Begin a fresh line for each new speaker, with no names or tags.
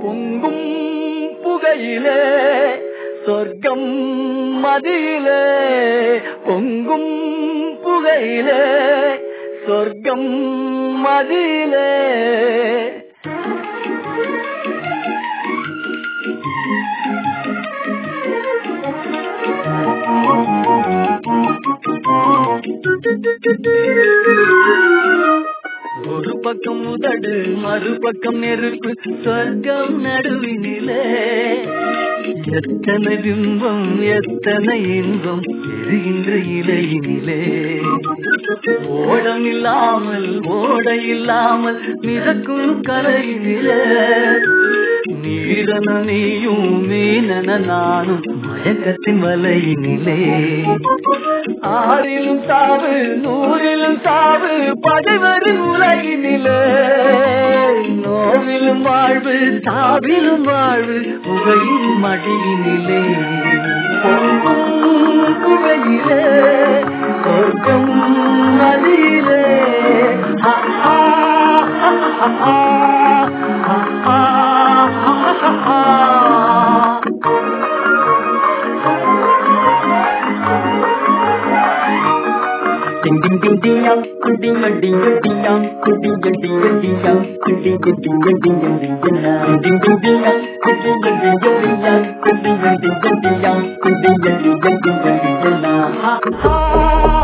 பொங்கும் புகையிலே சொர்க்கம் மதியிலே பொங்கும் புகையிலே சொர்க்கம் மதியிலே ஒரு பக்கம் உதடு மறுபக்கம் நெருப்பு சொர்க்கம் நடுவினிலே எத்தனை பிம்பம் எத்தனை இன்பம் எரிகின்ற இலையினிலே ஓடம் இல்லாமல் ஓட இல்லாமல் மிதக்கும் கரையினிலே நீரன நீயும் மீனன நானும் மயக்கத்தின் வலையினிலே ஆறிலும் சாவு நூறிலும் சாவு பகைவரின் உலகினிலே நோவிலும் வாழ்வு சாவிலும் வாழ்வு உகையின் மடியினிலே குகையிலே சொர்க்கம் நதியிலே ஆ, ஆ, ஆ, ஆ, ஆ, ஆ, ஆ, ஆ. Ding ding ding ding yang, ding ding ding ding yang, ding ding ding ding yang, ding ding ding ding ding ding ding yang, ding ding ding yang, ding ding ding ding ding yang, ding ding ding ding ding yang, ding ding ding ding ding ding yang. Ha ha.